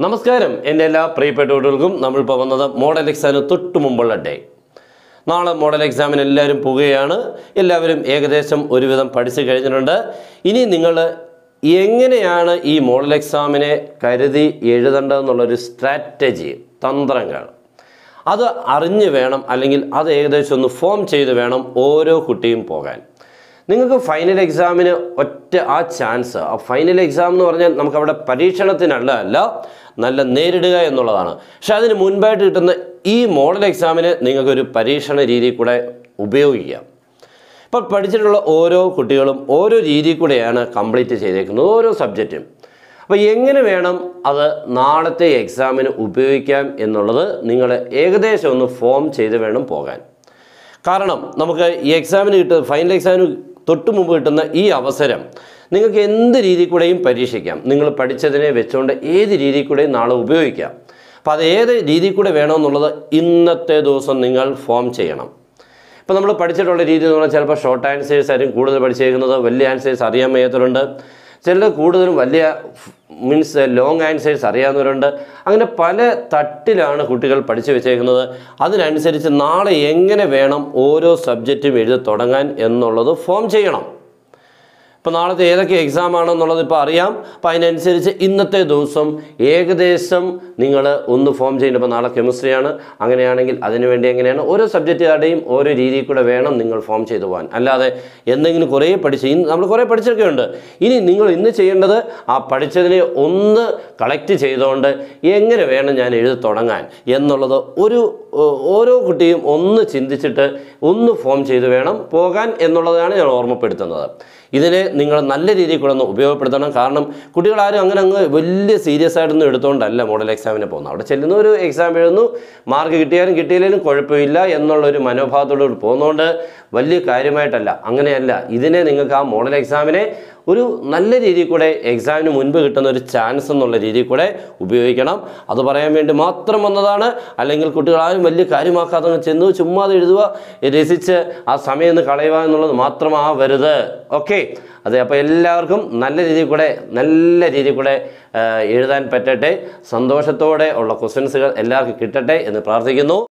നമസ്കാരം എൻ്റെ എല്ലാ പ്രിയപ്പെട്ട കുട്ടികൾക്കും നമ്മളിപ്പോൾ വന്നത് മോഡൽ എക്സാമിന് തൊട്ട് മുമ്പുള്ള ഡേ നാളെ മോഡൽ എക്സാമിന് എല്ലാവരും പോവുകയാണ് എല്ലാവരും ഏകദേശം ഒരുവിധം പഠിച്ചു കഴിഞ്ഞിട്ടുണ്ട് ഇനി നിങ്ങൾ എങ്ങനെയാണ് ഈ മോഡൽ എക്സാമിനെ കരുതി എഴുതേണ്ടതെന്നുള്ളൊരു സ്ട്രാറ്റജി തന്ത്രങ്ങൾ അത് അറിഞ്ഞ് വേണം അല്ലെങ്കിൽ അത് ഏകദേശം ഒന്ന് ഫോം ചെയ്ത് വേണം ഓരോ കുട്ടിയും പോകാൻ നിങ്ങൾക്ക് ഫൈനൽ എക്സാമിന് ഒറ്റ ആ ചാൻസ് ആ ഫൈനൽ എക്സാം എന്ന് പറഞ്ഞാൽ നമുക്കവിടെ പരീക്ഷണത്തിനല്ല അല്ല നല്ല നേരിടുക എന്നുള്ളതാണ് പക്ഷെ അതിന് മുൻപായിട്ട് കിട്ടുന്ന ഈ മോഡൽ എക്സാമിന് നിങ്ങൾക്കൊരു പരീക്ഷണ രീതി കൂടെ ഉപയോഗിക്കാം ഇപ്പോൾ പഠിച്ചിട്ടുള്ള ഓരോ കുട്ടികളും ഓരോ രീതിയിൽ കൂടെയാണ് കംപ്ലീറ്റ് ചെയ്തേക്കുന്നത് ഓരോ സബ്ജക്റ്റും അപ്പോൾ എങ്ങനെ വേണം അത് നാളത്തെ എക്സാമിന് ഉപയോഗിക്കാം എന്നുള്ളത് നിങ്ങൾ ഏകദേശം ഒന്ന് ഫോം ചെയ്ത് വേണം പോകാൻ കാരണം നമുക്ക് ഈ എക്സാമിന് കിട്ടുന്ന ഫൈനൽ എക്സാമിന് തൊട്ട് മുമ്പ് കിട്ടുന്ന ഈ അവസരം നിങ്ങൾക്ക് എന്ത് രീതിയിൽ കൂടെയും പരീക്ഷിക്കാം നിങ്ങൾ പഠിച്ചതിനെ വെച്ചുകൊണ്ട് ഏത് രീതിയിൽ കൂടെയും നാളെ ഉപയോഗിക്കാം അപ്പോൾ അത് ഏത് രീതിയിൽ കൂടെ വേണമെന്നുള്ളത് ഇന്നത്തെ ദിവസം നിങ്ങൾ ഫോം ചെയ്യണം ഇപ്പോൾ നമ്മൾ പഠിച്ചിട്ടുള്ള രീതി എന്ന് പറഞ്ഞാൽ ചിലപ്പോൾ ഷോർട്ട് ആൻസേഴ്സ് ആയിരിക്കും കൂടുതൽ പഠിച്ചേക്കുന്നത് വലിയ ആൻസേഴ്സ് അറിയാൻ വയ്യാത്തവരുണ്ട് ചിലർ കൂടുതലും വലിയ മീൻസ് ലോങ് ആൻസേഴ്സ് അറിയാവുന്നവരുണ്ട് അങ്ങനെ പല തട്ടിലാണ് കുട്ടികൾ പഠിച്ചു വെച്ചേക്കുന്നത് അതിനനുസരിച്ച് നാളെ എങ്ങനെ വേണം ഓരോ സബ്ജക്റ്റും എഴുതി തുടങ്ങാൻ എന്നുള്ളത് ഫോം ചെയ്യണം ഇപ്പോൾ നാളത്തെ ഏതൊക്കെ എക്സാം ആണെന്നുള്ളത് ഇപ്പോൾ അറിയാം അപ്പോൾ അതിനനുസരിച്ച് ഇന്നത്തെ ദിവസം ഏകദേശം നിങ്ങൾ ഒന്ന് ഫോം ചെയ്യേണ്ട ഇപ്പോൾ നാളെ കെമിസ്ട്രിയാണ് അങ്ങനെയാണെങ്കിൽ അതിനുവേണ്ടി എങ്ങനെയാണ് ഓരോ സബ്ജക്റ്റുകാരുടെയും ഓരോ രീതിയിൽ കൂടെ വേണം നിങ്ങൾ ഫോം ചെയ്തു പോകാൻ അല്ലാതെ എന്തെങ്കിലും കുറേ പഠിച്ച് ഇന്ന് നമ്മൾ കുറേ പഠിച്ചൊക്കെ ഉണ്ട് ഇനി നിങ്ങൾ ഇന്ന് ചെയ്യേണ്ടത് ആ പഠിച്ചതിനെ ഒന്ന് കളക്ട് ചെയ്തുകൊണ്ട് എങ്ങനെ വേണം ഞാൻ എഴുതി തുടങ്ങാൻ എന്നുള്ളത് ഒരു ഓ- ഓരോ കുട്ടിയും ഒന്ന് ചിന്തിച്ചിട്ട് ഒന്ന് ഫോം ചെയ്ത് വേണം പോകാൻ എന്നുള്ളതാണ് ഞാൻ ഓർമ്മപ്പെടുത്തുന്നത് ഇതിനെ നിങ്ങൾ നല്ല രീതിയിൽ കൂടെ ഒന്ന് ഉപയോഗപ്പെടുത്തണം കാരണം കുട്ടികളാരും അങ്ങനെ അങ്ങ് വലിയ സീരിയസ് ആയിട്ടൊന്നും എടുത്തുകൊണ്ടല്ല മോഡൽ എക്സാമിന് പോകുന്നത് അവിടെ ചെല്ലുന്ന ഒരു എക്സാം എഴുതുന്നു മാർക്ക് കിട്ടിയാലും കിട്ടിയില്ലെങ്കിലും കുഴപ്പമില്ല എന്നുള്ളൊരു മനോഭാവത്തോടു കൂടി പോകുന്നതുകൊണ്ട് വലിയ കാര്യമായിട്ടല്ല അങ്ങനെയല്ല ഇതിനെ നിങ്ങൾക്ക് ആ മോഡൽ എക്സാമിനെ ഒരു നല്ല രീതിയിൽ കൂടെ എക്സാമിന് മുൻപ് കിട്ടുന്ന ഒരു ചാൻസ് എന്നുള്ള രീതിയിൽ കൂടെ ഉപയോഗിക്കണം അത് പറയാൻ വേണ്ടി മാത്രം വന്നതാണ് അല്ലെങ്കിൽ കുട്ടികൾ ആരും വലിയ കാര്യമാക്കാതെ അങ്ങ് ചെന്നു ചുമ്മാ അത് എഴുതുക രസിച്ച് ആ സമയം ഒന്ന് കളയുക എന്നുള്ളത് മാത്രമാവരുത് ഓക്കെ അതെ അപ്പോൾ എല്ലാവർക്കും നല്ല രീതിയിൽ കൂടെ നല്ല രീതിയിൽ കൂടെ ആ, എഴുതാൻ പറ്റട്ടെ സന്തോഷത്തോടെ ഉള്ള ക്വസ്റ്റ്യൻസുകൾ എല്ലാവർക്കും കിട്ടട്ടെ എന്ന് പ്രാർത്ഥിക്കുന്നു